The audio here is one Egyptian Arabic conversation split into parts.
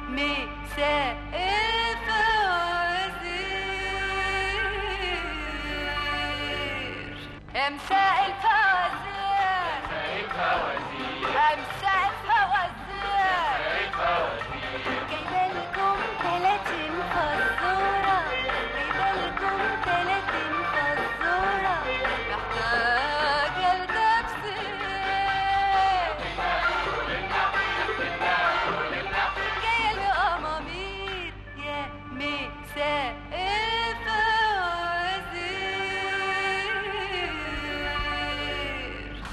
مساء الفوازير يا مساء الفوازير مساء الفوازير جايبه لكم 30 فزوره جايبه لكم 30 فزوره محتاجه لتفسير جايه الامامير يا مساء الفوازير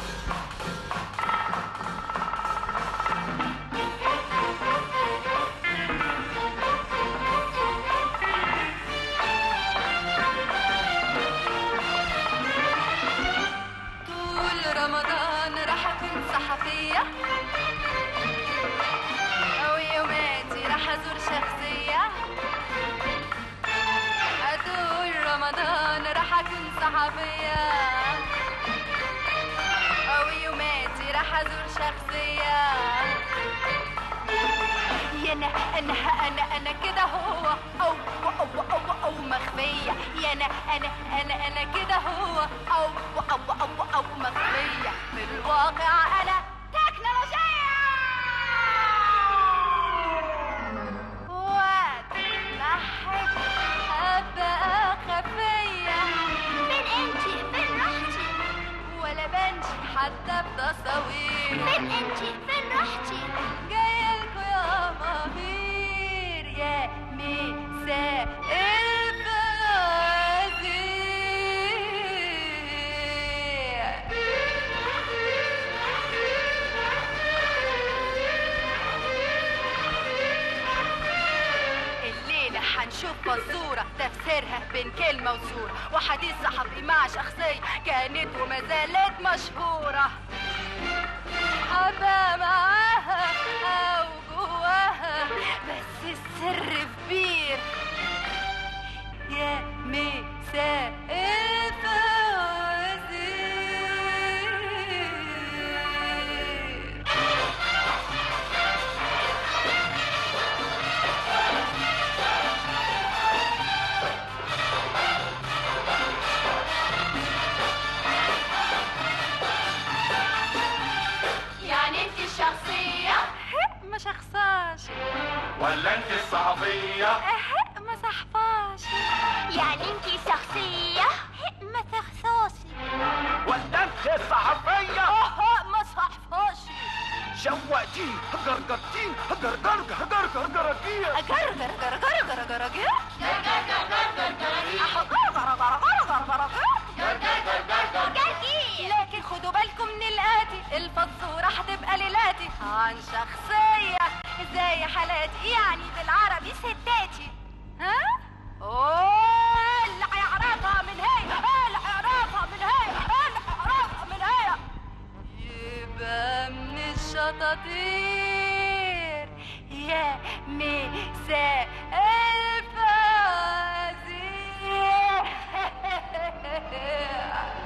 طول رمضان راح اكون صحفية او يوماتي راح ازور شخصية طول رمضان راح اكون صحفية او يوماتي راح ازور شخصية يا انا انا انا انا كده هو او او او او مخفيه يا انا انا انا انا كده هو او او او او مخفيه في الواقع انا تكنولوجيه واتمحك ابقى خفيه فين انتي فين رحتي ولا بنشي حتى بتصاوير فين انتي فين رحتي جايلكوا يا مامير يا مساء الفوازير الليلة هنشوف فزورة تفسيرها بين كلمة وصورة وحديث صحفي مع شخصية كانت وما زالت مشهورة أبقى معاها أو جواها بس السر في بير يا مساء الفوازير يعني انتي الشخصية ما شخصاش ولا انت الصحفية أه ما صحفاش يعني انتي شخصية ما تخصاش ولا انت الصحفية أه ما صحفاش شوقتي جرجرتي جرجر جرجر جرجرجية أجر جر جر جر جر جر جر أحو جر جر جر جر جر جر جر لكن خدوا بالكم من الآتي الفزورة هتبقى ليلاتي عن شخصية زي حالاتي يعني بالعربي ستاتي ها؟ أوه اللي هيعرفها من هي اللي هيعرفها من هي اللي هيعرفها من هي يبقى من الشطاطير يا مساء الفوازير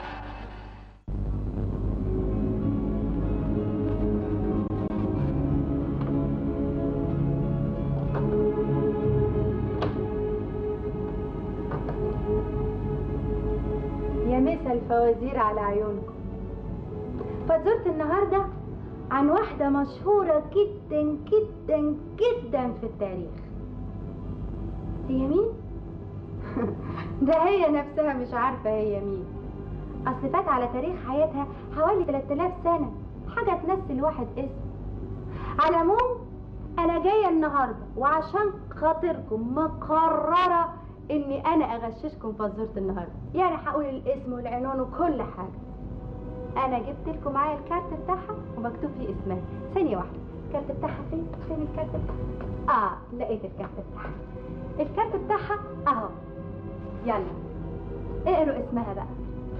يا مسا الفوازير على عيونكم فزورة النهاردة عن واحدة مشهورة جدا جدا جدا في التاريخ هي مين؟ ده هي نفسها مش عارفة هي مين أصل فات على تاريخ حياتها حوالي 3000 سنة حاجة تنسي الواحد اسم على العموم أنا جاية النهاردة وعشان خاطركم مقررة إني أنا أغششكم فزورة النهاردة يعني هقول الاسم والعنوان وكل حاجة أنا جبت لكم معايا الكارت بتاعها ومكتوب فيه اسمها ثانية واحدة الكارت بتاعها فين؟ فين الكارت بتاعها؟ آه لقيت الكارت بتاعها الكارت بتاعها أهو يلا اقروا اسمها بقى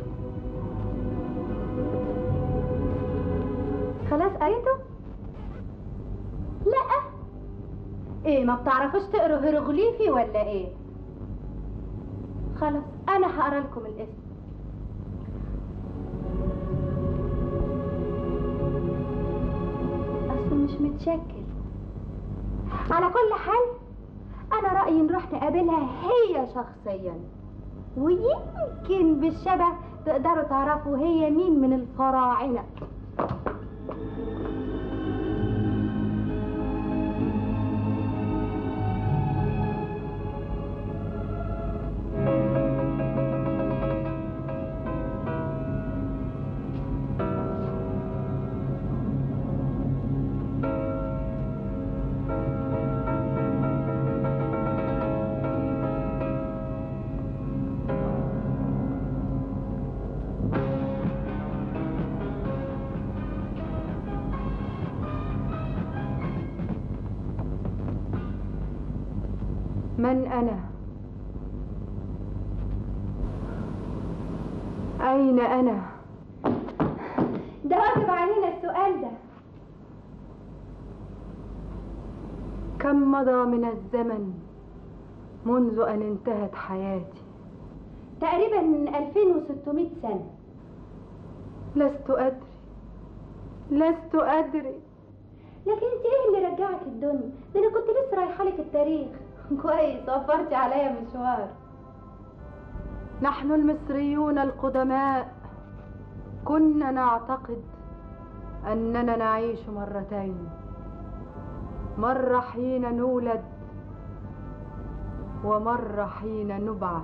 خلاص قريته؟ لا ايه ما بتعرفوش تقروا هيروغليفي ولا ايه خلاص انا هقرا لكم الاسم اصله مش متشكل على كل حال انا رايي نروح نقابلها هي شخصيا ويمكن بالشبه تقدروا تعرفوا هي مين من الفراعنه من أنا؟ أين أنا؟ ده واجب علينا السؤال ده كم مضى من الزمن منذ أن انتهت حياتي تقريبا 2600 سنة لست أدري لست أدري لكن انت ايه اللي رجعك الدنيا ده انا كنت لسه رايحه لك التاريخ كويس وفرتي عليا مشوار نحن المصريون القدماء كنا نعتقد اننا نعيش مرتين مره حين نولد ومره حين نبعث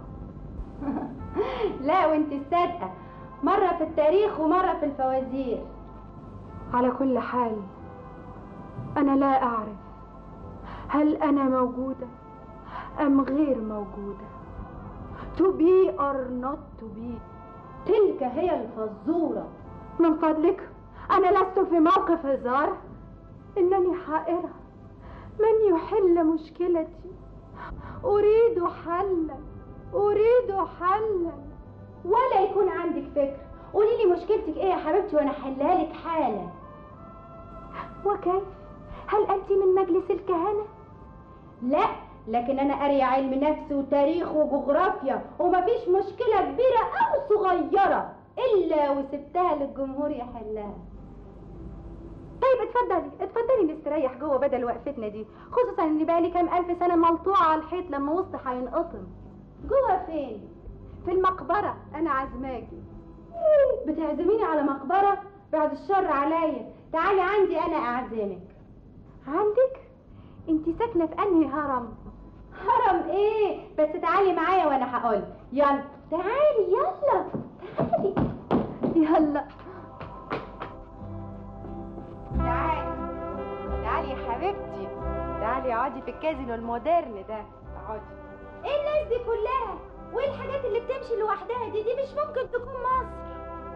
لا وانت الصادقه مره في التاريخ ومره في الفوازير على كل حال أنا لا أعرف هل أنا موجودة أم غير موجودة to be or not to be تلك هي الفزورة من فضلك أنا لست في موقف هزار إنني حائرة من يحل مشكلتي أريد حلا أريد حلا ولا يكون عندك فكر قولي لي مشكلتك ايه يا حبيبتي وانا احلها لك حالا وكيف هل أنت من مجلس الكهنة؟ لا لكن أنا قارية علم نفس وتاريخ وجغرافيا ومفيش مشكلة كبيرة أو صغيرة إلا وسبتها للجمهور يحلها طيب اتفضلي اتفضلي نستريح جوه بدل وقفتنا دي خصوصا ان بقالي كام الف سنه ملطوعه على الحيط لما وسطي هينقطم جوه فين في المقبره انا عازماكي إيه، بتعزميني على مقبره بعد الشر عليا تعالي عندي انا اعزمك عندك انت ساكنه في انهي هرم هرم ايه بس تعالي معايا وانا هقول يلا تعالي يلا تعالي يلا تعالي تعالي يا حبيبتي تعالي اقعدي في الكازينو المودرن ده اقعدي ايه الناس دي كلها وايه الحاجات اللي بتمشي لوحدها دي دي مش ممكن تكون مصر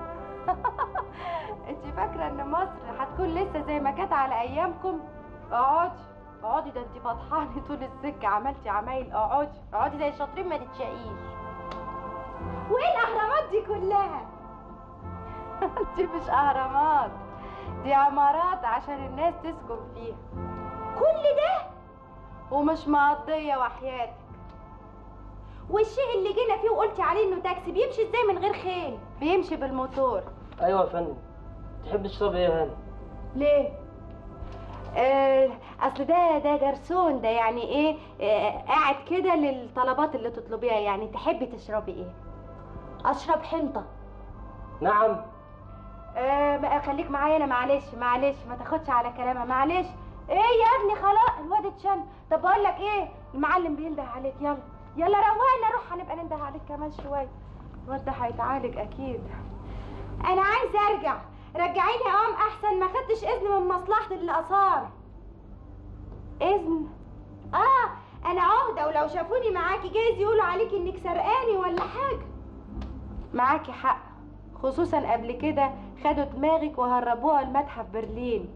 انت فاكره ان مصر هتكون لسه زي ما كانت على ايامكم اقعدي اقعدي ده انت فضحاني طول السكه عملتي عمايل اقعدي اقعدي زي الشاطرين ما تتشقيش وايه الاهرامات دي كلها دي مش اهرامات دي عمارات عشان الناس تسكن فيها كل ده ومش مقضيه وحياتك والشيء اللي جينا فيه وقلتي عليه انه تاكسي بيمشي ازاي من غير خيل بيمشي بالموتور ايوه يا فندم تحب تشرب ايه يا هاني ليه آه اصل ده ده جرسون ده يعني ايه آه قاعد كده للطلبات اللي تطلبيها يعني تحبي تشربي ايه اشرب حنطه نعم آه بقى خليك معايا انا معلش معلش ما تاخدش على كلامها معلش ايه يا ابني خلاص الواد اتشن طب بقول لك ايه المعلم بينده عليك يلا يلا روقنا روح هنبقى ننده عليك كمان شويه الواد ده هيتعالج اكيد انا عايزه ارجع رجعيني قام احسن ما خدتش اذن من مصلحه الاثار اذن اه انا عهده ولو شافوني معاكي جايز يقولوا عليكي انك سرقاني ولا حاجه معاكي حق خصوصا قبل كده خدوا دماغك وهربوها المتحف برلين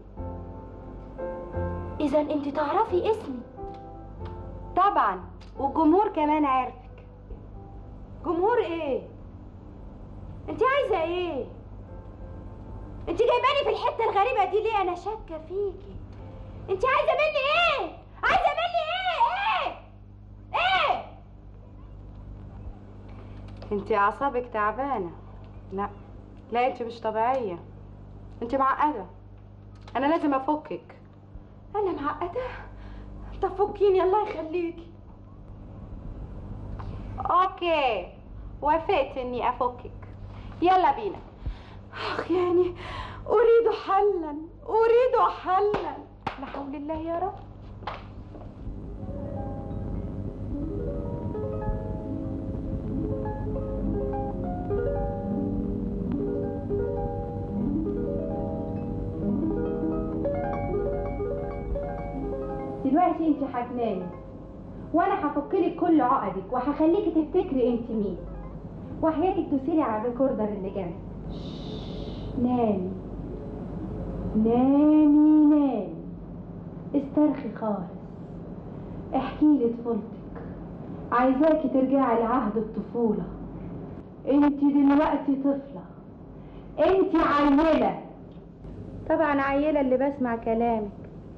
اذا انت تعرفي اسمي طبعا والجمهور كمان عارفك جمهور ايه انت عايزه ايه انت جايباني في الحته الغريبه دي ليه انا شاكه فيكي انت عايزه مني ايه عايزه مني ايه ايه ايه انت اعصابك تعبانه لا لا انت مش طبيعيه انت معقده انا لازم افكك انا معقده طب فكيني الله يخليكي اوكي وافقت اني افكك يلا بينا اخ يعني اريد حلا اريد حلا لا حول الله يا رب دلوقتي انت هتنامي وانا هفكلك كل عقدك وهخليكي تفتكري انت مين وحياتك تسيري على الريكوردر اللي جنبك نامي نامي نامي استرخي خالص احكي لي طفولتك عايزاكي ترجعي لعهد الطفولة انت دلوقتي طفلة انت عيلة طبعا عيلة اللي بسمع كلامك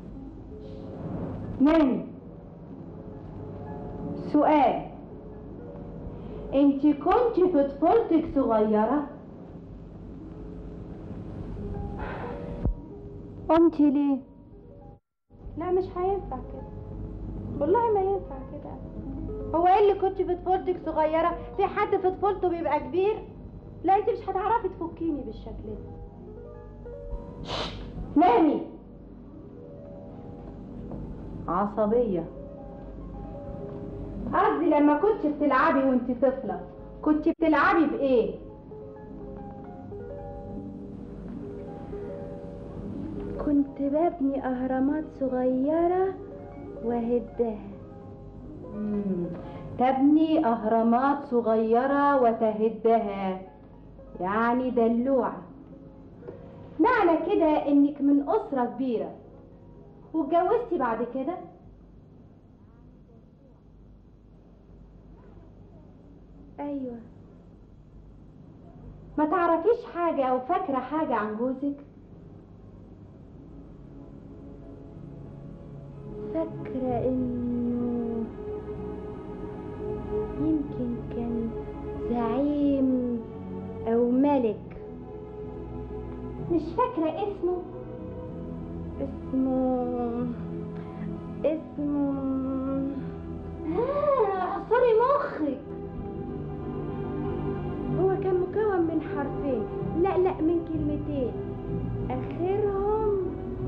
نامي سؤال انت كنت في طفولتك صغيرة قمتي ليه لا مش هينفع كده والله ما ينفع كده هو ايه اللي كنت في طفولتك صغيرة في حد في طفولته بيبقى كبير لا انت مش هتعرفي تفكيني بالشكل ده نامي عصبية قصدي لما كنت بتلعبي وانت طفلة كنت بتلعبي بإيه؟ كنت ببني أهرامات صغيرة وهدها تبني أهرامات صغيرة وتهدها يعني دلوعة معنى كده إنك من أسرة كبيرة واتجوزتي بعد كده ايوه ما تعرفيش حاجة او فاكرة حاجة عن جوزك فاكرة انه يمكن كان زعيم او ملك مش فاكرة اسمه اسمه اسمه آه اعصري مخك هو كان مكون من حرفين لا لا من كلمتين اخرهم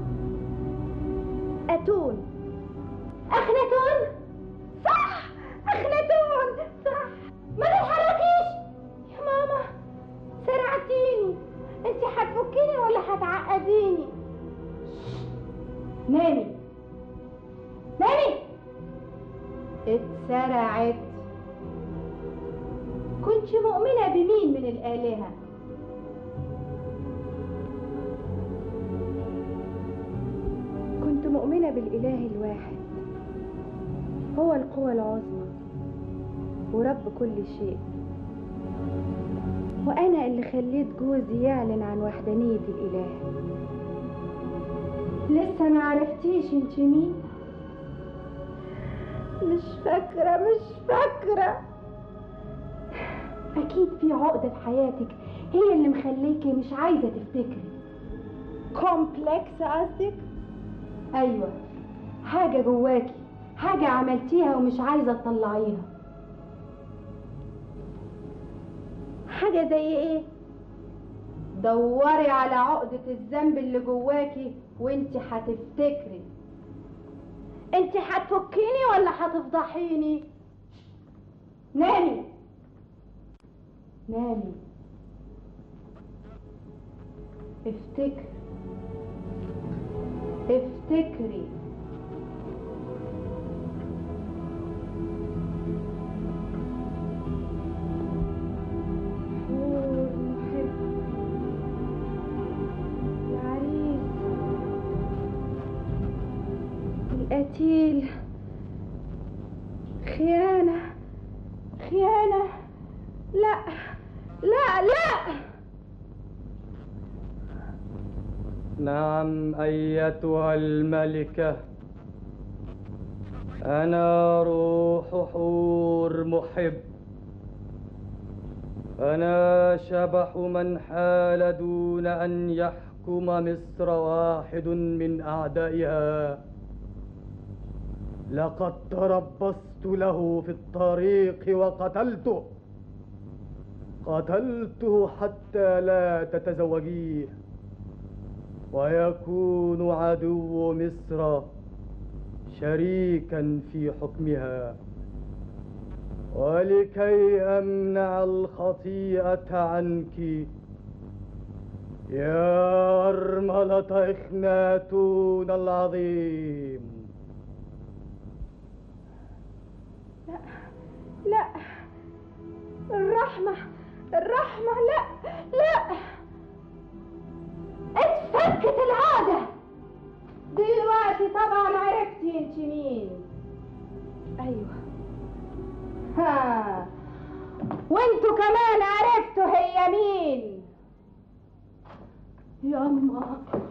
اتون اخناتون صح اخناتون صح ما تتحركيش يا ماما سرعتيني انت هتفكيني ولا هتعقديني نامي نامي اتسرعت كنت مؤمنة بمين من الآلهة كنت مؤمنة بالإله الواحد هو القوة العظمى ورب كل شيء وأنا اللي خليت جوزي يعلن عن وحدانية الإله لسه ما عرفتيش انت مين مش فاكرة مش فاكرة أكيد في عقدة في حياتك هي اللي مخليكي مش عايزة تفتكري كومبلكس قصدك؟ أيوة حاجة جواكي حاجة عملتيها ومش عايزة تطلعيها حاجة زي ايه؟ دوري على عقدة الذنب اللي جواكي وانت هتفتكري انت هتفكيني ولا هتفضحيني نامي نامي افتكري افتكري حور محب العريس القتيل خيانة خيانة لا لا لا نعم أيتها الملكة أنا روح حور محب أنا شبح من حال دون أن يحكم مصر واحد من أعدائها لقد تربصت له في الطريق وقتلته قتلته حتى لا تتزوجيه ويكون عدو مصر شريكا في حكمها ولكي امنع الخطيئه عنك يا ارمله اخناتون العظيم لا الرحمة الرحمة لا لا اتفكت العادة دلوقتي طبعا عرفتي انت مين ايوه ها وانتوا كمان عرفتوا هي مين يا الله